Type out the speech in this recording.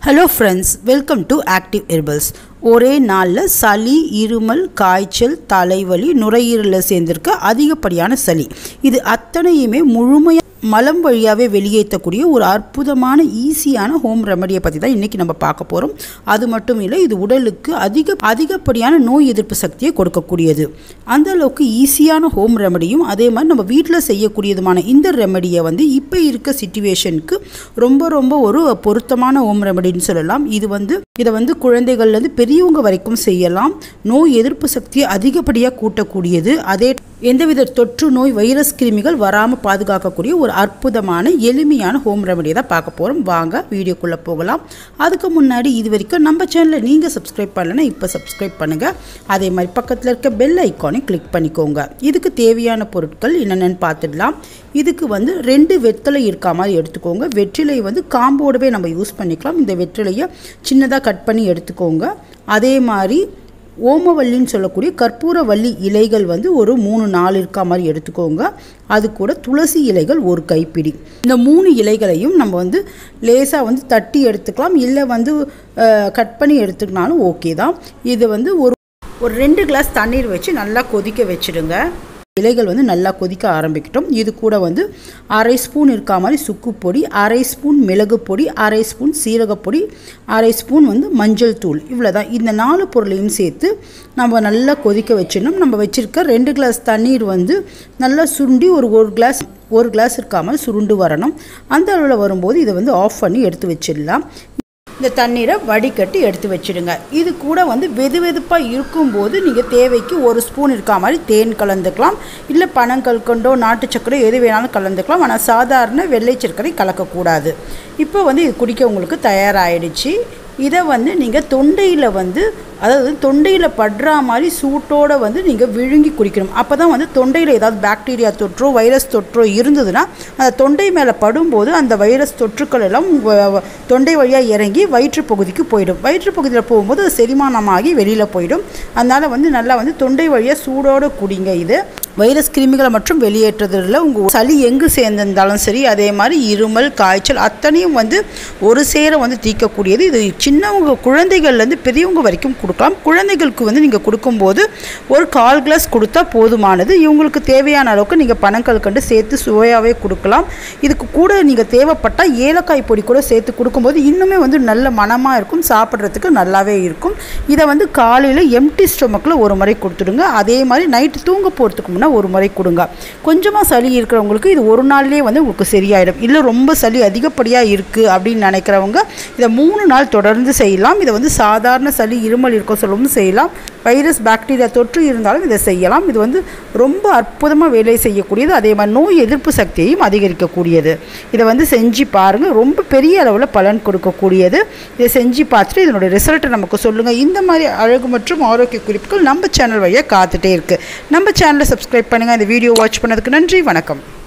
hello friends welcome to active herbals ஒரே நாளில் சளி இருமல் காய்ச்சல் தலைவலி நுரையீரலில் சேர்ந்திருக்க அதிகப்படியான சளி இது அத்தனையுமே முழுமையாக மலம் வழியாகவே வெளியேற்றக்கூடிய ஒரு அற்புதமான ஈஸியான ஹோம் ரெமடியை பற்றி தான் இன்றைக்கி நம்ம பார்க்க போகிறோம் அது மட்டும் இல்லை இது உடலுக்கு அதிக அதிகப்படியான நோய் எதிர்ப்பு சக்தியை கொடுக்கக்கூடியது அந்த அளவுக்கு ஈஸியான ஹோம் ரெமடியும் அதே மாதிரி நம்ம வீட்டில் செய்யக்கூடியதுமான இந்த ரெமடியை வந்து இப்போ இருக்க சுச்சுவேஷனுக்கு ரொம்ப ரொம்ப ஒரு பொருத்தமான ஹோம் ரெமடின்னு சொல்லலாம் இது வந்து இதை வந்து குழந்தைகள்லேருந்து பெரியவங்க வரைக்கும் செய்யலாம் நோய் எதிர்ப்பு சக்தியை அதிகப்படியாக கூட்டக்கூடியது அதே எந்தவித தொற்று நோய் வைரஸ் கிருமிகள் வராமல் பாதுகாக்கக்கூடிய ஒரு அற்புதமான எளிமையான ஹோம் ரெமடியை தான் பார்க்க போகிறோம் வாங்க வீடியோக்குள்ளே போகலாம் அதுக்கு முன்னாடி இது வரைக்கும் நம்ம சேனலை நீங்கள் சப்ஸ்கிரைப் பண்ணலைன்னா இப்போ சப்ஸ்கிரைப் பண்ணுங்கள் அதே மாதிரி பக்கத்தில் இருக்க பெல் ஐக்கானை கிளிக் பண்ணிக்கோங்க இதுக்கு தேவையான பொருட்கள் என்னென்னு பார்த்துடலாம் இதுக்கு வந்து ரெண்டு வெத்தலை இருக்கா மாதிரி எடுத்துக்கோங்க வெற்றிலை வந்து காம்போடவே நம்ம யூஸ் பண்ணிக்கலாம் இந்த வெற்றிலையை சின்னதாக கட் பண்ணி எடுத்துக்கோங்க அதே மாதிரி ஓமவல்லின்னு சொல்லக்கூடிய கற்பூரவல்லி இலைகள் வந்து ஒரு மூணு நாலு இருக்கா மாதிரி எடுத்துக்கோங்க அது கூட துளசி இலைகள் ஒரு கைப்பிடி இந்த மூணு இலைகளையும் நம்ம வந்து லேசாக வந்து தட்டி எடுத்துக்கலாம் இல்லை வந்து கட் பண்ணி எடுத்துக்கினாலும் ஓகே தான் இது வந்து ஒரு ஒரு ரெண்டு கிளாஸ் தண்ணீர் வச்சு நல்லா கொதிக்க வச்சுடுங்க இலைகள் வந்து நல்லா கொதிக்க ஆரம்பிக்கட்டும் இது கூட வந்து அரை ஸ்பூன் இருக்கா மாதிரி சுக்கு பொடி அரை ஸ்பூன் மிளகு பொடி அரை ஸ்பூன் சீரகப்பொடி அரை ஸ்பூன் வந்து மஞ்சள் தூள் இவ்வளோ தான் இந்த நாலு பொருளையும் சேர்த்து நம்ம நல்லா கொதிக்க வச்சிடணும் நம்ம வச்சுருக்க ரெண்டு கிளாஸ் தண்ணீர் வந்து நல்லா சுண்டி ஒரு ஒரு கிளாஸ் ஒரு கிளாஸ் இருக்காமல் சுருண்டு வரணும் அந்த அளவில் வரும்போது இதை வந்து ஆஃப் பண்ணி எடுத்து வச்சிடலாம் இந்த தண்ணீரை வடிகட்டி எடுத்து வச்சுடுங்க இது கூட வந்து வெது வெதுப்பாக இருக்கும்போது நீங்கள் தேவைக்கு ஒரு ஸ்பூன் இருக்கா மாதிரி தேன் கலந்துக்கலாம் இல்லை பனங்கல்கண்டோ நாட்டு சர்க்கரை எது வேணாலும் கலந்துக்கலாம் ஆனால் சாதாரண வெள்ளை சர்க்கரை கலக்கக்கூடாது இப்போ வந்து இது குடிக்க உங்களுக்கு தயாராகிடுச்சு இதை வந்து நீங்கள் தொண்டையில் வந்து அதாவது தொண்டையில் படுற மாதிரி சூட்டோடு வந்து நீங்கள் விழுங்கி குடிக்கணும் அப்போ தான் வந்து தொண்டையில் ஏதாவது பாக்டீரியா தொற்றோ வைரஸ் தொற்றோ இருந்ததுன்னா அந்த தொண்டை மேலே படும்போது அந்த வைரஸ் தொற்றுக்கள் எல்லாம் தொண்டை வழியாக இறங்கி வயிற்று பகுதிக்கு போயிடும் வயிற்று பகுதியில் போகும்போது அது செரிமானமாகி வெளியில் போயிடும் அதனால் வந்து நல்லா வந்து தொண்டை வழியாக சூடோடு குடிங்க இது வைரஸ் கிருமிகளை மற்றும் வெளியேற்றதில் உங்கள் சளி எங்கு சேர்ந்திருந்தாலும் சரி அதே மாதிரி இருமல் காய்ச்சல் அத்தனையும் வந்து ஒரு சேர வந்து தீர்க்கக்கூடியது இது சின்னவங்க குழந்தைகள்லேருந்து பெரியவங்க வரைக்கும் கொடுக்கலாம் குழந்தைகளுக்கு வந்து நீங்கள் கொடுக்கும்போது ஒரு கால் கிளாஸ் கொடுத்தா போதுமானது இவங்களுக்கு தேவையான அளவுக்கு நீங்கள் பனங்கள் கண்டு சேர்த்து சுவையாகவே கொடுக்கலாம் இதுக்கு கூட நீங்கள் தேவைப்பட்டால் ஏலக்காய் பொடி கூட சேர்த்து கொடுக்கும்போது இன்னுமே வந்து நல்ல மனமாக இருக்கும் சாப்பிட்றதுக்கு நல்லாவே இருக்கும் இதை வந்து காலையில் எம்டி ஸ்டொமக்கில் ஒரு முறை கொடுத்துடுங்க அதே மாதிரி நைட்டு தூங்க போகிறதுக்கு முன்னே ஒரு முறை கொடுங்க கொஞ்சமாக சளி இருக்கிறவங்களுக்கு இது ஒரு நாள்லேயே வந்து உங்களுக்கு சரியாயிடும் இல்லை ரொம்ப சளி அதிகப்படியாக இருக்குது அப்படின்னு நினைக்கிறவங்க இதை மூணு நாள் தொடர்ந்து செய்யலாம் இதை வந்து சாதாரண சளி இருமல் இருக்க சொல்லவும் செய்யலாம் வைரஸ் பாக்டீரியா தொற்று இருந்தாலும் இதை செய்யலாம் இது வந்து ரொம்ப அற்புதமாக வேலை செய்யக்கூடியது அதே மாதிரி நோய் எதிர்ப்பு சக்தியையும் அதிகரிக்கக்கூடியது இதை வந்து செஞ்சு பாருங்கள் ரொம்ப பெரிய அளவில் பலன் கொடுக்கக்கூடியது இதை செஞ்சு பார்த்துட்டு இதனுடைய ரிசல்ட்டை நமக்கு சொல்லுங்கள் இந்த மாதிரி அழகு மற்றும் ஆரோக்கிய குறிப்புகள் நம்ம சேனல் வழியாக காத்துட்டே இருக்குது நம்ம சேனலை சப்ஸ்கிரைப் பண்ணுங்கள் இந்த வீடியோ வாட்ச் பண்ணதுக்கு நன்றி வணக்கம்